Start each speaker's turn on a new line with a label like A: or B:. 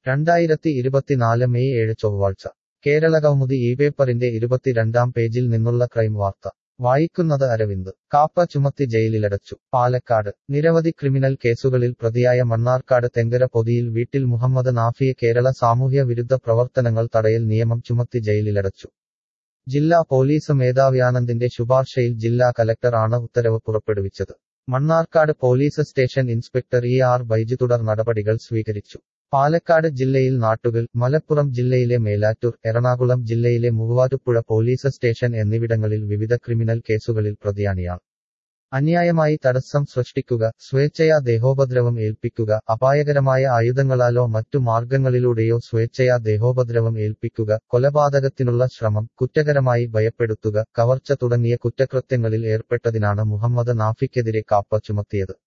A: രണ്ടായിരത്തി ഇരുപത്തിനാല് മെയ് ഏഴ് ചൊവ്വാഴ്ച കേരളകൗമുദി ഈ പേപ്പറിന്റെ ഇരുപത്തിരണ്ടാം പേജിൽ നിന്നുള്ള ക്രൈം വാർത്ത വായിക്കുന്നത് അരവിന്ദ് കാപ്പ ചുമത്തി ജയിലിലടച്ചു പാലക്കാട് നിരവധി ക്രിമിനൽ കേസുകളിൽ പ്രതിയായ മണ്ണാർക്കാട് തെങ്കര പൊതിയിൽ വീട്ടിൽ മുഹമ്മദ് നാഫിയെ കേരള സാമൂഹ്യ വിരുദ്ധ പ്രവർത്തനങ്ങൾ തടയൽ നിയമം ചുമത്തി ജയിലിലടച്ചു ജില്ലാ പോലീസ് മേധാവി ആനന്ദിന്റെ ശുപാർശയിൽ ജില്ലാ കലക്ടർ ആണ് ഉത്തരവ് പുറപ്പെടുവിച്ചത് Mannarkkad police station inspector E R Baiju തുടർ നടപടികൾ സ്വീകരിച്ചു പാലക്കാട് ജില്ലയിൽ നാട്ടുകൽ മലപ്പുറം ജില്ലയിലെ മേലാറ്റൂർ എറണാകുളം ജില്ലയിലെ മൂവാറ്റുപുഴ പോലീസ് സ്റ്റേഷൻ എന്നിവിടങ്ങളിൽ വിവിധ ക്രിമിനൽ കേസുകളിൽ പ്രതിയാണിയാൾ അന്യായമായി തടസ്സം സൃഷ്ടിക്കുക സ്വേച്ഛയാ ദേഹോപദ്രവം ഏൽപ്പിക്കുക അപായകരമായ ആയുധങ്ങളാലോ മറ്റു മാർഗങ്ങളിലൂടെയോ സ്വേച്ഛയാ ദേഹോപദ്രവം ഏൽപ്പിക്കുക കൊലപാതകത്തിനുള്ള ശ്രമം കുറ്റകരമായി ഭയപ്പെടുത്തുക കവർച്ച തുടങ്ങിയ കുറ്റകൃത്യങ്ങളിൽ ഏർപ്പെട്ടതിനാണ് മുഹമ്മദ് നാഫിക്കെതിരെ കാപ്പ ചുമത്തിയത്